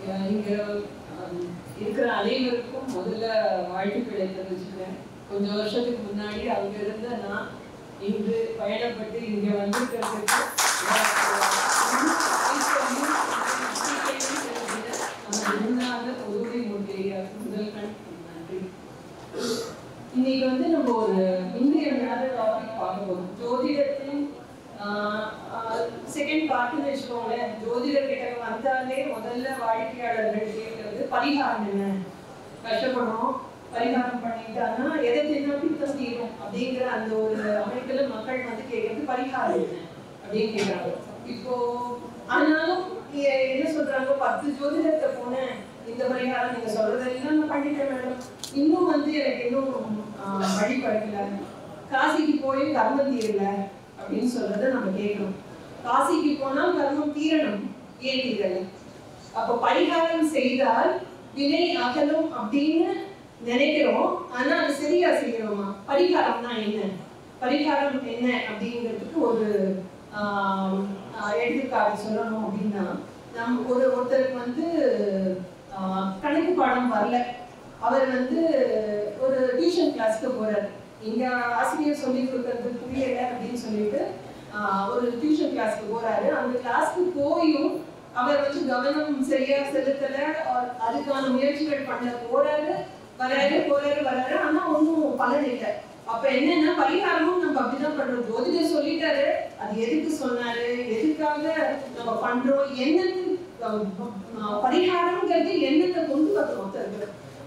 அஹ் இங்க அஹ், இருக்கிற அனைவருக்கும் முதல்ல வாழ்த்துக்களை தெரிவிச்சுக்கிறேன் கொஞ்சம் வருஷத்துக்கு முன்னாடி அங்க இருந்த நான் இன்று பயணப்பட்டு இங்க வந்திருக்கிறதுக்கு முதல் கண் நன்றி இன்னைக்கு வந்து நம்ம ஒரு இன்றியமையாத டாபிக் பார்க்க போறோம் ஜோதிடத்தின் செகண்ட் பார்ட்னு வச்சுக்கோங்களேன் ஜோதிடர் கிட்ட வந்தாலே முதல்ல வாடிக்கையாளர்கள் கேட்கறது பரிகாரம் என்ன கஷ்டப்படுறோம் பரிகாரம் பண்ணிட்டாங்கன்னா எதை தின்னா பித்தம் தீரும் அப்படிங்கிற அந்த ஒரு அமைப்புல மக்கள் வந்து கேட்கறது பரிகாரம் என்ன அப்படின்னு கேட்கறாங்க இப்போ ஆனாலும் எ- என்ன சொல்றாங்க பத்து ஜோதிடத்தை போனேன் இந்த பரிகாரம் நீங்க சொல்றதெல்லாம் நான் பண்ணிட்டேன் மேடம் இன்னும் வந்து எனக்கு இன்னும் ஆஹ், வழி பழக்கல காசிக்கு போய் கர்மம் தீரல அப்படின்னு சொல்றதை நம்ம கேட்கணும் காசிக்கு போனால் கர்மம் தீரணும் ஏன் தீரல அப்ப பரிகாரம் செய்தால் வினை அகலும் அப்படின்னு நினைக்கிறோம் ஆனா அது சரியா செய்யறோமா பரிகாரம்னா என்ன பரிகாரம் என்ன அப்படிங்கிறதுக்கு ஒரு ஆஹ், ஆஹ், எடுத்துக்காட்டு சொல்லணும் அப்படின்னா நம் ஒரு ஒருத்தருக்கு வந்து ஆஹ், கணக்கு பாடம் வரல அவர் வந்து ஒரு டியூஷன் கிளாஸ்க்கு போறாரு இங்க ஆசிரியர் சொல்லி கொடுக்கறது புரியல அப்படின்னு சொல்லிட்டு ஆஹ், ஒரு டியூஷன் கிளாஸ்க்கு போறாரு அந்த கிளாஸ்க்கு போயும் அவர் வந்து கவனம் சரியா செலுத்தல or அதுக்கான முயற்சிகள் பண்ண போறாரு வராரு போறாரு வராரு ஆனா ஒன்றும் பலன் இல்லை அப்ப என்னன்னா பரிகாரமும் நம்ம அப்படிதான் பண்றோம் ஜோதிடர் சொல்லிட்டாரு அது எதுக்கு சொன்னாரு எதுக்காக நம்ம பண்றோம் என்னன்னு அஹ், அஹ், பரிகாரம்ங்கிறது என்னத்தை கொண்டு வரணும் ஒருத்தருக்கு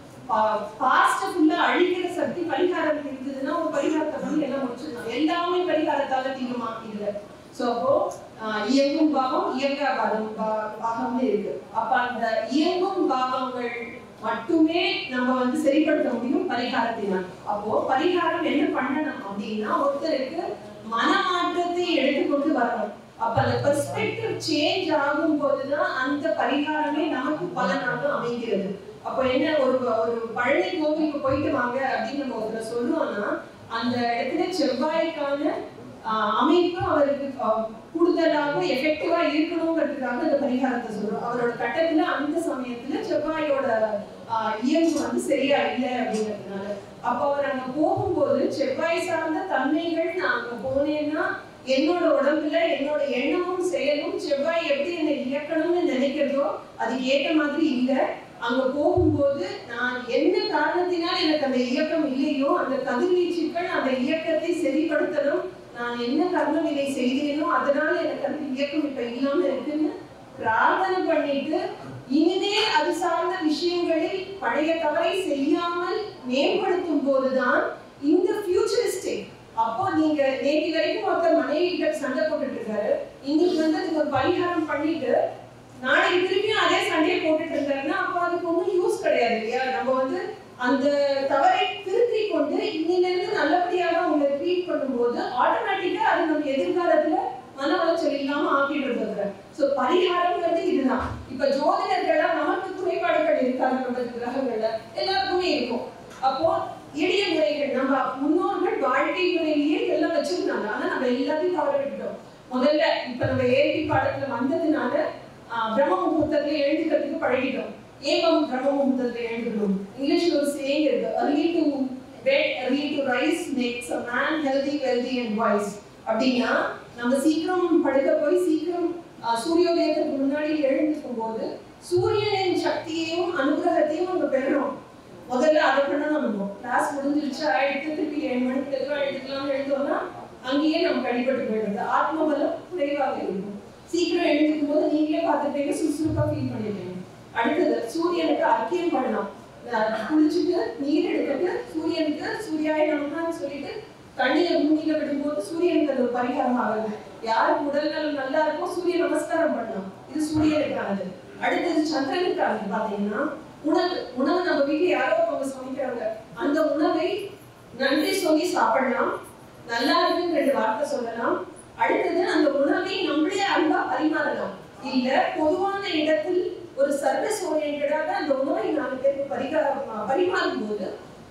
பாஸ்ட ஃபுல்லா அழிக்கிற சக்தி பரிகாரம் இருந்ததுன்னா ஒரு பரிகாரத்தை பண்ணி எல்லாம் முடிச்சிடலாம் எல்லாமே பரிகாரத்தால தீருமா இல்ல சோ அப்போ ஆஹ், இயங்கும் பாவம் இயங்கா பாவம் பா- பாகம்னு இருக்கு அப்ப அந்த இயங்கும் பாவங்கள் மட்டுமே நம்ம வந்து சரிப்படுத்த முடியும் பரிகாரத்தினால் அப்போ பரிகாரம் என்ன பண்ணணும் அப்படின்னா ஒருத்தருக்கு மனமாற்றத்தை எடுத்துக்கொண்டு வரணும் அப்ப அந்த பெர்ஸ்பெக்டிவ் சேஞ்ச் ஆகும் போதுதான் அந்த பரிகாரமே நமக்கு பலனாக அமைகிறது அப்ப என்ன ஒரு ஒரு பழனி கோவிலுக்கு போயிட்டு வாங்க அப்படின்னு நம்ம ஒருத்தர் சொல்றோம்னா அந்த இடத்துல செவ்வாய்க்கான ஆஹ், அமைப்பு அவருக்கு ஆஹ், கூடுதலாக எஃபெக்டிவா இருக்கணுங்கிறதுக்காக அந்த பரிகாரத்தை சொல்றோம் அவரோட கட்டத்துல அந்த சமயத்துல செவ்வாயோட ஆஹ், இயல்பு வந்து சரியா இல்லை அப்படிங்கிறதுனால அப்ப அவர் அங்க போகும்போது செவ்வாய் சார்ந்த தன்மைகள் நான் அங்க போனேன்னா என்னோட உடம்புல என்னோட எண்ணமும் செயலும் செவ்வாய் எப்படி என்னை இயக்கணும்னு நினைக்கிறதோ அதுக்கு ஏற்ற மாதிரி இல்லை அங்க போகும்போது நான் என்ன காரணத்தினால் எனக்கு அந்த இயக்கம் இல்லையோ அந்த கதிர்வீச்சுக்கள் அந்த இயக்கத்தை சரிப்படுத்தணும் நான் என்ன கர்ம வினை செய்தேனோ அதனால எனக்கு அந்த இயக்கம் இப்ப இல்லாம இருக்குன்னு பிரார்த்தனை பண்ணிட்டு இனிமே அது சார்ந்த விஷயங்களில் பழைய தவறை செய்யாமல் மேம்படுத்தும் போதுதான் இந்த ஃபியூச்சரிஸ்டிக் அப்போ நீங்க நேற்று வரைக்கும் ஒருத்தர் மனைவி கிட்ட சண்டை போட்டுட்டு இருக்காரு இன்னைக்கு வந்து அதுக்கு ஒரு பரிகாரம் பண்ணிட்டு நாளைக்கு திருப்பியும் அதே சண்டையை போட்டுட்டு இருந்தாருன்னா அப்போ அதுக்கு ஒன்றும் யூஸ் கிடையாது இல்லையா நம்ம வந்து அந்த தவறை திருத்தி கொண்டு இன்னில இருந்து நல்லபடியாக உங்களை ட்ரீட் பண்ணும்போது ஆட்டோமேட்டிக்கா அது நம்ம எதிர்காலத்துல மன உளைச்சல் இல்லாம ஆக்கிடுறது சோ பரிகாரம்ங்கிறது இதுதான் இப்ப ஜோதிடர்களா நமக்கு குறைபாடுகள் இருக்காது நம்ம கிரகங்கள்ல எல்லாருக்குமே இருக்கும் அப்போ எளிய முறைகள் நம்ம முன்னோர்கள் வாழ்க்கை முறையிலேயே எல்லாம் வச்சிருந்தாங்க ஆனா நம்ம எல்லாத்தையும் தவற விட்டுட்டோம் முதல்ல இப்ப நம்ம ஏபி பாடத்துல வந்ததுனால ஆஹ், பிரம்ம முகூர்த்தத்துல எழுந்துக்கிறதுக்கு பழகிட்டோம் ஏகம் பிரம்ம முகூர்த்தத்துல எழுந்துக்கணும் இங்கிலீஷ்ல ஒரு சேயிங் இருக்கு early to bed early to rise makes a man healthy wealthy and wise அப்படின்னா நம்ம சீக்கிரம் படுக்க போய் சீக்கிரம் ஆஹ், சூரியோதயத்துக்கு முன்னாடி எழுந்துக்கும் போது சூரியனின் சக்தியையும் அனுகிரகத்தையும் நம்ம பெறுறோம் முதல்ல அதை பண்ணணும் நம்ம கிளாஸ் முடிஞ்சிருச்சு ஆயிடுத்து திருப்பி ஏழு மணிக்கு எதுவும் எழுதுக்கலாம்னு எழுதோம்னா அங்கேயே நம்ம கடிபட்டு போயிடுது ஆத்ம பலம் குறைவாக இருக்கும் சீக்கிரம் எழுந்துக்கும் போது நீங்களே பார்த்துட்டீங்க சுறுசுறுப்பா ஃபீல் பண்ணிடுவீங்க அடுத்தது சூரியனுக்கு அர்க்கியம் பண்ணலாம் அஹ் குளிச்சுட்டு நீர் எடுத்துட்டு சூரியனுக்கு சூர்யாய நமகான்னு சொல்லிட்டு தண்ணியை பூமியில விடும்போது சூரியனுக்கு அது ஒரு பரிகாரம் ஆகுது யாருக்கு உடல் நலம் நல்லா இருக்கோ சூரிய நமஸ்காரம் பண்ணலாம் இது சூரியனுக்கானது அடுத்தது சந்திரனுக்கானது பாத்தீங்கன்னா உணவு உணவு நம்ம வீட்டுல யாரோ ஒருத்தவங்க சமைக்கிறாங்க அந்த உணவை நன்றி சொல்லி சாப்பிடலாம் நல்லா இருக்குன்னு ரெண்டு வார்த்தை சொல்லலாம் அடுத்தது அந்த உணவை நம்மளே அன்பா பரிமாறலாம் இல்ல பொதுவான இடத்தில் ஒரு சர்வீஸ் ஓரியன்டாக அந்த உணவை நாலு பேருக்கு பரிகா பரிமாறும் போது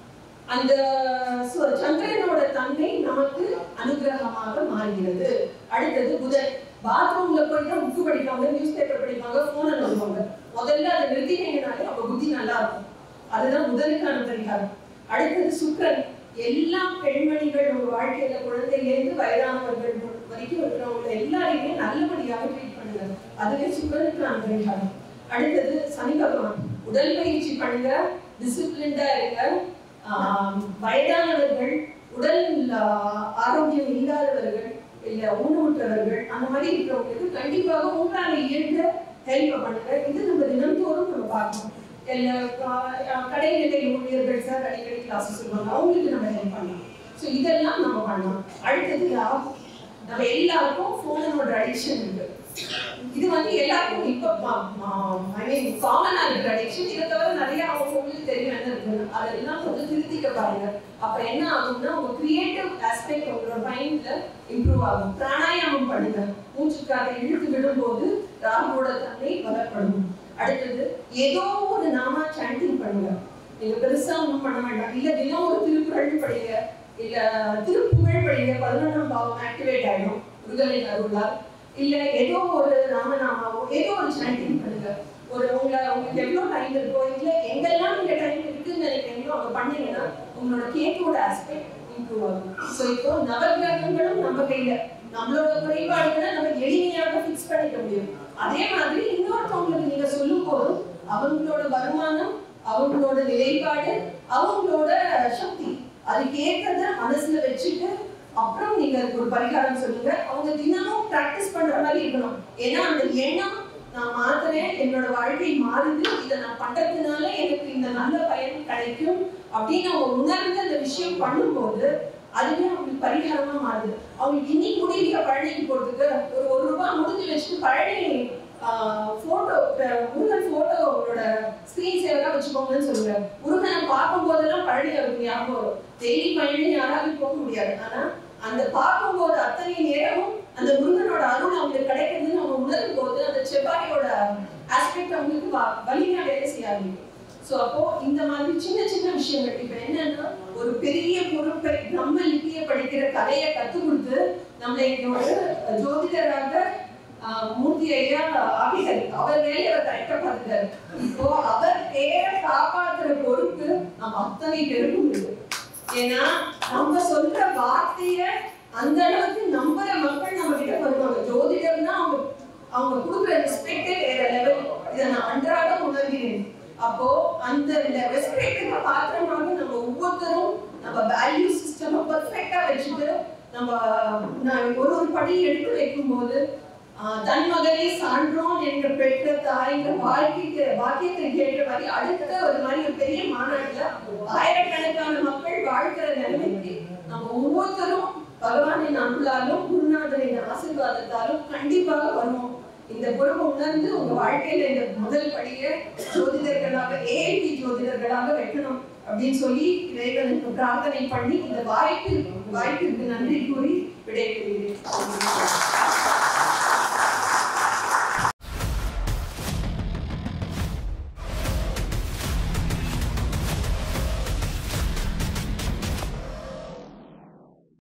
அந்த சு- சந்திரனோட தன்மை நமக்கு அனுகிரகமாக மாறுகிறது அடுத்தது புதன் பாத்ரூம்ல போயிட்டு புக்கு படிப்பாங்க நியூஸ் பேப்பர் படிப்பாங்க போனை நோண்டுவாங்க முதல்ல அதை நிறுத்தினீங்கனாலே அவங்க புத்தி நல்லா இருக்கும் அதுதான் முதலுக்கான பரிகாரம் அடுத்தது சுக்கரன் எல்லா பெண்மணிகள் உங்க வாழ்க்கையில குழந்தையிலேருந்து வயதானவர்கள் வரைக்கும் இருக்கிறவங்க எல்லாரையுமே நல்லபடியாக ட்ரீட் பண்ணுங்க அதுவே சுக்கரனுக்கான பரிகாரம் அடுத்தது சனி பகவான் உடல் பயிற்சி பண்ணுங்க டிசிப்ளின்டா இருங்க ஆஹ் வயதானவர்கள் உடல் ஆஹ், ஆரோக்கியம் இல்லாதவர்கள் இல்ல ஊனமுற்றவர்கள் அந்த மாதிரி இருக்கிறவங்களுக்கு கண்டிப்பாக உங்களால இயன்ற ஹெல்ப் பண்ணுங்க இது நம்ம தினந்தோறும் நம்ம பார்க்கணும் இல்ல ஆஹ், கடைநிலை ஊழியர்கள் சார் அடிக்கடி கிளாஸ் சொல்லுவாங்க அவங்களுக்கு நம்ம ஹெல்ப் பண்ணலாம் ஸோ இதெல்லாம் நம்ம பண்ணலாம் அடுத்தது ஆப். நம்ம எல்லாருக்கும் ஃபோனோட அடிக்ஷன் இருக்கு இது வந்து எல்லாருக்கும் இப்ப ஐ மீன் காமனா இருக்கிற அடிக்ஷன் இதை தவிர நிறைய அவங்க உங்களுக்கு தெரியும் என்ன இருக்குன்னு அதெல்லாம் கொஞ்சம் திருத்திக்க பாருங்க அப்ப என்ன ஆகும்னா உங்க கிரியேட்டிவ் ஆஸ்பெக்ட் உங்களோட மைண்ட்ல இம்ப்ரூவ் ஆகும் பிராணாயாமம் பண்ணுங்க மூச்சு காற்றை இழுத்து விடும்போது ராகுவோட தன்மை பலப்படும் அடுத்தது ஏதோ ஒரு நாமா சாண்டிங் பண்ணுங்க நீங்க பெருசா ஒண்ணும் பண்ண வேண்டாம் இல்ல தினம் ஒரு திருக்குறள் படிங்க இல்ல திருப்புகழ் படிங்க பதினொன்றாம் பாவம் ஆக்டிவேட் ஆயிடும் முருகனின் அருளால் இல்ல ஏதோ ஒரு ராமநாமாவோ ஏதோ ஒரு சாண்டிங் பண்ணுங்க ஒரு உங்களை உங்களுக்கு எவ்வளவு டைம் இருக்கோ இல்ல எங்கெல்லாம் நீங்க டைம் இருக்குன்னு நினைக்கிறீங்களோ அங்க பண்ணீங்கன்னா உங்களோட கேக்கோட ஆஸ்பெக்ட் இம்ப்ரூவ் ஆகும் ஸோ இப்போ நவகிரகங்களும் நம்ம கையில நம்மளோட குறைபாடுகளை நம்ம எளிமையாக ஃபிக்ஸ் பண்ணிக்க முடியும் அதே மாதிரி இன்னொருத்தவங்களுக்கு நீங்க சொல்லும் போதும் அவங்களோட வருமானம் அவங்களோட நிலைப்பாடு அவங்களோட சக்தி அதுக்கு ஏற்றத மனசுல வச்சுட்டு அப்புறம் நீங்க அதுக்கு ஒரு பரிகாரம் சொல்லுங்க அவங்க தினமும் பிராக்டிஸ் பண்ற மாதிரி இருக்கணும் ஏன்னா அந்த எண்ணம் நான் மாத்துறேன் என்னோட வாழ்க்கை மாறுது இதை நான் பண்றதுனால எனக்கு இந்த நல்ல பயன் கிடைக்கும் அப்படின்னு அவங்க உணர்ந்து அந்த விஷயம் பண்ணும்போது அதுவே அவங்களுக்கு பரிகாரமா மாறுது அவங்களுக்கு இன்னைக்கு முடியல பழனிக்கு போறதுக்கு ஒரு ஒரு ரூபாய் முடிஞ்சு வச்சுட்டு பழனி போட்டோ முருகன் போட்டோ அவங்களோட ஸ்கிரீன் சேவரா வச்சுக்கோங்கன்னு சொல்லுங்க முருகனை பார்க்கும் போதெல்லாம் பழனி அவருக்கு ஞாபகம் வரும் டெய்லி பழனி யாராலும் போக முடியாது ஆனா அந்த பார்க்கும்போது அத்தனை நேரமும் அந்த முருகனோட அருள் அவங்களுக்கு கிடைக்குதுன்னு அவங்க உணரும் போது அந்த செவ்வாயோட ஆஸ்பெக்ட் அவங்களுக்கு வ- வலிமையா வேலை செய்ய ஆரம்பிக்கும் ஸோ அப்போ இந்த மாதிரி சின்ன சின்ன விஷயங்கள் இப்ப என்னன்னா ஒரு பெரிய பொறுப்பை நம்ம லிபிய படிக்கிற கலையை கத்துக் கொடுத்து நம்மளை எங்களோட ஜோதிடராக ஆஹ், மூர்த்தி ஐயா ஆபிசர் அவர் வேலையை அவர் கரெக்டா பார்த்துட்டாரு இப்போ அவர் பேரை காப்பாத்துற பொறுப்பு நம்ம அத்தனை பேருக்கும் இருக்கு ஏன்னா நம்ம சொல்ற வார்த்தைய அந்த அளவுக்கு நம்புற மக்கள் நம்ம கிட்ட வருவாங்க ஜோதிடர்னா அவங்க அவங்க கொடுக்குற ரெஸ்பெக்டே வேற லெவல் இதை நான் அன்றாடம் உணர்கிறேன் அப்போ அந்த ரெஸ்பெக்டுக்கு பாத்திரமாக நம்ம ஒவ்வொருத்தரும் நம்ம வேல்யூ சிஸ்டம் பர்ஃபெக்டா வச்சுட்டு நம்ம நான் ஒரு ஒரு படி எடுத்து வைக்கும்போது ஆஹ், தன் மகனை சான்றோன் என்ற பெற்ற தாய்ங்க வாழ்க்கைக்கு வாக்கியத்தை கேட்ட மாதிரி அடுத்த ஒரு மாதிரி ஒரு பெரிய மாநாட்டுல ஆயிரக்கணக்கான மக்கள் வாழ்க்கிற நிலைமைக்கு நம்ம ஒவ்வொருத்தரும் பகவானின் அருளாலும் குருநாதரின் ஆசீர்வாதத்தாலும் கண்டிப்பாக வருவோம் இந்த பொறுப்பை உணர்ந்து உங்க வாழ்க்கையில இந்த முதல் படியை ஜோதிடர்களாக ஏஐபி ஜோதிடர்களாக வைக்கணும் அப்படின்னு சொல்லி இறைவனுக்கு பிரார்த்தனை பண்ணி இந்த வாய்ப்பு வாய்ப்பிற்கு நன்றி கூறி விடைபெறுகிறேன்